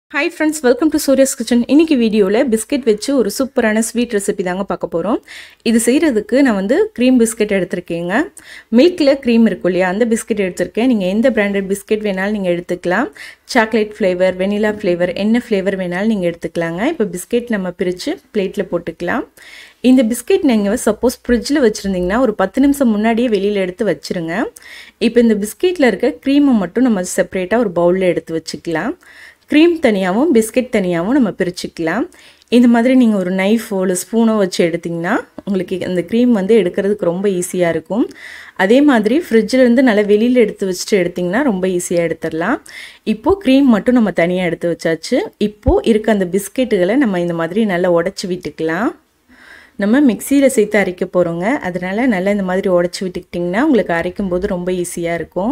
hi friends welcome to Suriya's kitchen இன்னைக்கு வீடியோவில் biscuit வச்சு ஒரு சூப்பரான ஸ்வீட் ரெசிபி தாங்க பார்க்க போகிறோம் இது செய்கிறதுக்கு நான் வந்து க்ரீம் பிஸ்கெட் எடுத்திருக்கேங்க மில்கில் க்ரீம் இருக்கும் இல்லையா அந்த பிஸ்கெட் எடுத்திருக்கேன் நீங்கள் எந்த பிராண்டட் பிஸ்கெட் வேணாலும் நீங்கள் எடுத்துக்கலாம் சாக்லேட் ஃப்ளேவர் வெனிலா ஃப்ளேவர் என்ன ஃப்ளேவர் வேணாலும் நீங்கள் எடுத்துக்கலாங்க இப்போ பிஸ்கெட் நம்ம பிரித்து பிளேட்டில் போட்டுக்கலாம் இந்த பிஸ்கெட் நீங்கள் சப்போஸ் ஃப்ரிட்ஜில் வச்சுருந்தீங்கன்னா ஒரு பத்து நிமிஷம் முன்னாடியே வெளியில் எடுத்து வச்சுருங்க இப்போ இந்த பிஸ்கெட்டில் இருக்க க்ரீமை மட்டும் நம்ம செப்பரேட்டாக ஒரு பவுலில் எடுத்து வச்சுக்கலாம் க்ரீம் தனியாகவும் பிஸ்கெட் தனியாகவும் நம்ம பிரிச்சுக்கலாம் இந்த மாதிரி நீங்கள் ஒரு நைஃபோ இல்லை ஸ்பூனோ வச்சு எடுத்திங்கன்னா உங்களுக்கு அந்த க்ரீம் வந்து எடுக்கிறதுக்கு ரொம்ப ஈஸியாக இருக்கும் அதே மாதிரி ஃப்ரிட்ஜிலேருந்து நல்லா வெளியில் எடுத்து வச்சுட்டு எடுத்திங்கன்னா ரொம்ப ஈஸியாக எடுத்துடலாம் இப்போது க்ரீம் மட்டும் நம்ம தனியாக எடுத்து வச்சாச்சு இப்போது இருக்க அந்த பிஸ்கெட்டுகளை நம்ம இந்த மாதிரி நல்லா உடச்சி விட்டுக்கலாம் நம்ம மிக்சியில் சேர்த்து அரைக்க போகிறோங்க அதனால் நல்லா இந்த மாதிரி உடச்சி விட்டுக்கிட்டிங்கன்னா உங்களுக்கு அரைக்கும் போது ரொம்ப ஈஸியாக இருக்கும்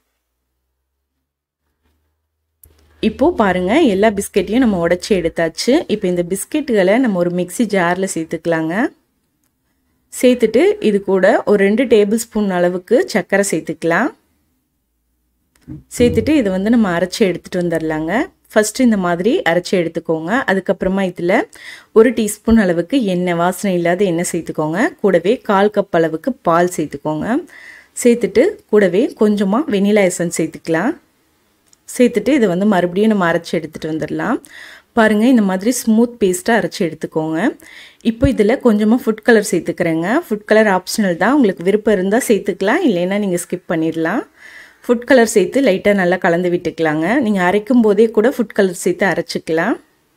இப்போது பாருங்கள் எல்லா பிஸ்கெட்டையும் நம்ம உடச்சி எடுத்தாச்சு இப்போ இந்த பிஸ்கெட்டுகளை நம்ம ஒரு மிக்சி ஜாரில் சேர்த்துக்கலாங்க சேர்த்துட்டு இது கூட ஒரு ரெண்டு டேபிள் ஸ்பூன் அளவுக்கு சர்க்கரை சேர்த்துக்கலாம் சேர்த்துட்டு இதை வந்து நம்ம அரைச்சி எடுத்துகிட்டு வந்துடலாங்க ஃபஸ்ட்டு இந்த மாதிரி அரைச்சி எடுத்துக்கோங்க அதுக்கப்புறமா இதில் ஒரு டீஸ்பூன் அளவுக்கு எண்ணெய் வாசனை இல்லாத எண்ணெய் சேர்த்துக்கோங்க கூடவே கால் கப் அளவுக்கு பால் சேர்த்துக்கோங்க சேர்த்துட்டு கூடவே கொஞ்சமாக வெனிலா எசன்ஸ் சேர்த்துக்கலாம் சேர்த்துட்டு இதை வந்து மறுபடியும் நம்ம அரைச்சி எடுத்துகிட்டு வந்துடலாம் பாருங்கள் இந்த மாதிரி ஸ்மூத் பேஸ்ட்டாக அரைச்சி எடுத்துக்கோங்க இப்போ இதில் கொஞ்சமாக ஃபுட் கலர் சேர்த்துக்கிறேங்க ஃபுட் கலர் ஆப்ஷனல் தான் உங்களுக்கு விருப்பம் இருந்தால் சேர்த்துக்கலாம் இல்லைன்னா நீங்கள் ஸ்கிப் பண்ணிடலாம் ஃபுட் கலர் சேர்த்து லைட்டாக நல்லா கலந்து விட்டுக்கலாங்க நீங்கள் அரைக்கும் போதே கூட ஃபுட் கலர் சேர்த்து அரைச்சிக்கலாம்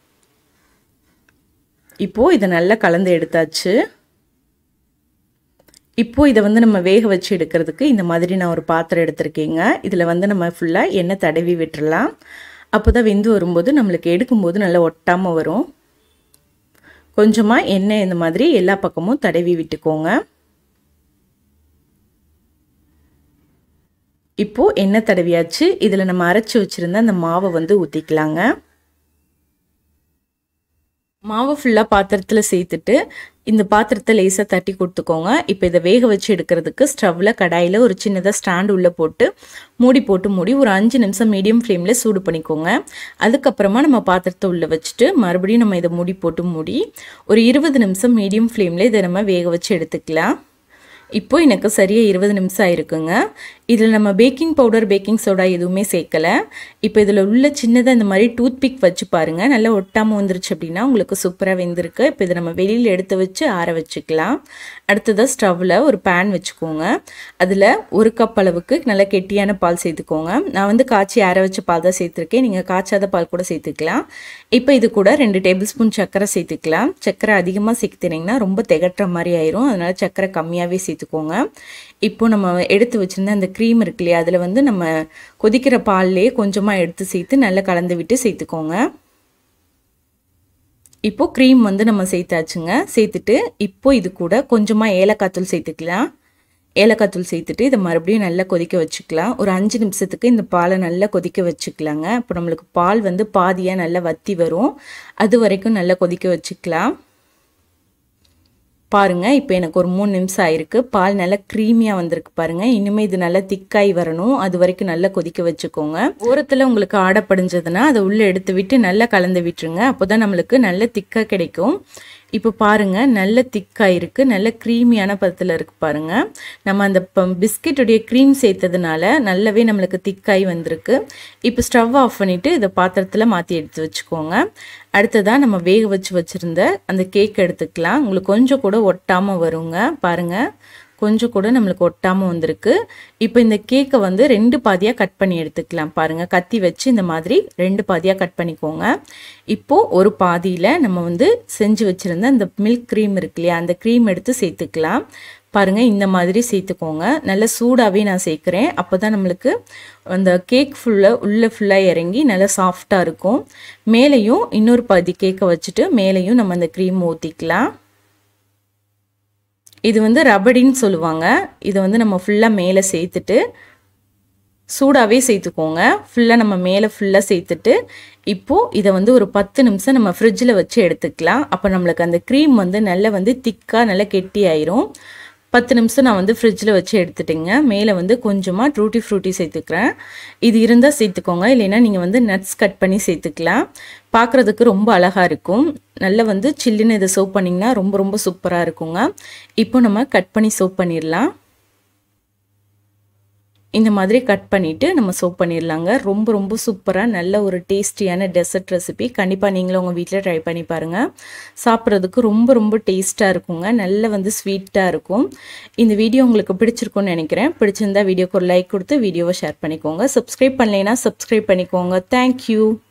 இப்போது இதை நல்லா கலந்து எடுத்தாச்சு இப்போது இதை வந்து நம்ம வேக வச்சு எடுக்கிறதுக்கு இந்த மாதிரி நான் ஒரு பாத்திரம் எடுத்திருக்கேங்க இதில் வந்து நம்ம ஃபுல்லாக எண்ணெய் தடவி விட்டுறலாம் அப்போ தான் வெந்து வரும்போது நம்மளுக்கு எடுக்கும்போது நல்லா ஒட்டாமல் வரும் கொஞ்சமாக எண்ணெய் இந்த மாதிரி எல்லா பக்கமும் தடவி விட்டுக்கோங்க இப்போது எண்ணெய் தடவியாச்சு இதில் நம்ம அரைச்சி வச்சுருந்த அந்த மாவை வந்து ஊற்றிக்கலாங்க மாவை ஃபுல்லாக பாத்திரத்தில் சேர்த்துட்டு இந்த பாத்திரத்தை லேசாக தட்டி கொடுத்துக்கோங்க இப்போ இதை வேக வச்சு எடுக்கிறதுக்கு ஸ்டவ்வில் கடாயில் ஒரு சின்னதாக ஸ்டாண்ட் உள்ளே போட்டு மூடி போட்டு மூடி ஒரு அஞ்சு நிமிஷம் மீடியம் ஃப்ளேமில் சூடு பண்ணிக்கோங்க அதுக்கப்புறமா நம்ம பாத்திரத்தை உள்ளே வச்சுட்டு மறுபடியும் நம்ம இதை மூடி போட்டு மூடி ஒரு இருபது நிமிஷம் மீடியம் ஃப்ளேமில் இதை நம்ம வேக வச்சு எடுத்துக்கலாம் இப்போது எனக்கு சரியாக இருபது நிமிஷம் ஆயிருக்குங்க இதில் நம்ம பேக்கிங் பவுடர் பேக்கிங் சோடா எதுவுமே சேர்க்கலை இப்போ இதில் உள்ள சின்னதாக இந்த மாதிரி டூத் பிக் வச்சு பாருங்கள் நல்லா ஒட்டாமல் வந்துருச்சு அப்படின்னா உங்களுக்கு சூப்பராக வெந்திருக்கு இப்போ இதை நம்ம வெளியில் எடுத்து வச்சு ஆற வச்சுக்கலாம் அடுத்ததாக ஸ்டவ்வில் ஒரு பேன் வச்சுக்கோங்க அதில் ஒரு கப் அளவுக்கு நல்லா கெட்டியான பால் சேர்த்துக்கோங்க நான் வந்து காய்ச்சி ஆற வச்ச பால் தான் சேர்த்துருக்கேன் நீங்கள் காய்ச்சாத பால் கூட சேர்த்துக்கலாம் இப்போ இது கூட ரெண்டு டேபிள் ஸ்பூன் சர்க்கரை சேர்த்துக்கலாம் சர்க்கரை அதிகமாக சேர்த்துனீங்கன்னா ரொம்ப திகட்டுற மாதிரி ஆயிரும் அதனால் சர்க்கரை கம்மியாகவே சேர்த்துக்கோங்க இப்போ நம்ம எடுத்து வச்சுருந்த அந்த க்ரீம் இருக்கு இல்லையா அதில் வந்து நம்ம கொதிக்கிற பால்லையே கொஞ்சமாக எடுத்து சேர்த்து நல்லா கலந்து விட்டு சேர்த்துக்கோங்க இப்போது க்ரீம் வந்து நம்ம சேர்த்தாச்சுங்க சேர்த்துட்டு இப்போ இது கூட கொஞ்சமாக ஏலக்காய் தூள் சேர்த்துக்கலாம் ஏலக்காய் தூள் சேர்த்துட்டு இதை மறுபடியும் நல்லா கொதிக்க வச்சுக்கலாம் ஒரு அஞ்சு நிமிஷத்துக்கு இந்த பாலை நல்லா கொதிக்க வச்சுக்கலாங்க இப்போ நம்மளுக்கு பால் வந்து பாதியாக நல்லா வத்தி வரும் அது வரைக்கும் நல்லா கொதிக்க வச்சுக்கலாம் பாருங்கள் இப்போ எனக்கு ஒரு மூணு நிமிஷம் ஆயிருக்கு பால் நல்லா க்ரீமியாக வந்திருக்கு பாருங்கள் இனிமேல் இது நல்லா திக்காய் வரணும் அது வரைக்கும் நல்லா கொதிக்க வச்சுக்கோங்க ஓரத்தில் உங்களுக்கு ஆடப்படிஞ்சதுன்னா அதை உள்ளே எடுத்து விட்டு நல்லா கலந்து விட்டுருங்க அப்போ தான் நம்மளுக்கு நல்ல திக்காக கிடைக்கும் இப்போ பாருங்கள் நல்ல திக்காக இருக்குது நல்ல க்ரீமியான பதத்தில் இருக்குது பாருங்கள் நம்ம அந்த பிஸ்கெட்டுடைய க்ரீம் சேர்த்ததுனால நல்லாவே நம்மளுக்கு திக்காய் வந்திருக்கு இப்போ ஸ்டவ் ஆஃப் பண்ணிவிட்டு இதை பாத்திரத்தில் மாற்றி எடுத்து வச்சுக்கோங்க அடுத்ததாக நம்ம வேக வச்சு வச்சுருந்த அந்த கேக் எடுத்துக்கலாம் உங்களுக்கு கொஞ்சம் கூட ஒட்டாமல் வருங்க பாருங்கள் கொஞ்சம் கூட நம்மளுக்கு ஒட்டாமல் வந்திருக்கு இப்போ இந்த கேக்கை வந்து ரெண்டு பாதியாக கட் பண்ணி எடுத்துக்கலாம் பாருங்கள் கத்தி வச்சு இந்த மாதிரி ரெண்டு பாதியாக கட் பண்ணிக்கோங்க இப்போது ஒரு பாதியில் நம்ம வந்து செஞ்சு வச்சுருந்த அந்த மில்க் க்ரீம் இருக்கு இல்லையா அந்த க்ரீம் எடுத்து சேர்த்துக்கலாம் பாருங்கள் இந்த மாதிரி சேர்த்துக்கோங்க நல்ல சூடாகவே நான் சேர்க்குறேன் அப்போ தான் நம்மளுக்கு அந்த கேக் ஃபுல்லாக உள்ளே ஃபுல்லாக இறங்கி நல்லா சாஃப்டாக இருக்கும் மேலேயும் இன்னொரு பாதி கேக்கை வச்சுட்டு மேலேயும் நம்ம அந்த க்ரீம் ஊற்றிக்கலாம் இது வந்து ரபடின்னு சொல்லுவாங்க இதை வந்து நம்ம ஃபுல்லாக மேலே சேர்த்துட்டு சூடாகவே சேர்த்துக்கோங்க ஃபுல்லாக நம்ம மேலே ஃபுல்லாக சேர்த்துட்டு இப்போது இதை வந்து ஒரு பத்து நிமிஷம் நம்ம ஃப்ரிட்ஜில் வச்சு எடுத்துக்கலாம் அப்போ நம்மளுக்கு அந்த க்ரீம் வந்து நல்லா வந்து திக்காக நல்லா கெட்டி ஆயிரும் பத்து நிமிஷம் நான் வந்து ஃப்ரிட்ஜில் வச்சு எடுத்துட்டேங்க மேலே வந்து கொஞ்சமாக ட்ரூட்டி ஃப்ரூட்டி சேர்த்துக்கிறேன் இது இருந்தால் சேர்த்துக்கோங்க இல்லைன்னா நீங்கள் வந்து நட்ஸ் கட் பண்ணி சேர்த்துக்கலாம் பார்க்குறதுக்கு ரொம்ப அழகாக இருக்கும் நல்லா வந்து சில்லுன்னு இதை சோப் பண்ணிங்கன்னா ரொம்ப ரொம்ப சூப்பராக இருக்குங்க இப்போ நம்ம கட் பண்ணி சோப் பண்ணிடலாம் இந்த மாதிரி கட் பண்ணிவிட்டு நம்ம சோப் பண்ணிடலாங்க ரொம்ப ரொம்ப சூப்பராக நல்ல ஒரு டேஸ்டியான டெசர்ட் ரெசிபி கண்டிப்பாக நீங்களும் உங்கள் வீட்டில் ட்ரை பண்ணி பாருங்கள் சாப்பிட்றதுக்கு ரொம்ப ரொம்ப டேஸ்ட்டாக இருக்குங்க நல்ல வந்து ஸ்வீட்டாக இருக்கும் இந்த வீடியோ உங்களுக்கு பிடிச்சிருக்கும்னு நினைக்கிறேன் பிடிச்சிருந்தா வீடியோக்கு ஒரு லைக் கொடுத்து வீடியோவை ஷேர் பண்ணிக்கோங்க சப்ஸ்கிரைப் பண்ணலைன்னா சப்ஸ்கிரைப் பண்ணிக்கோங்க தேங்க்யூ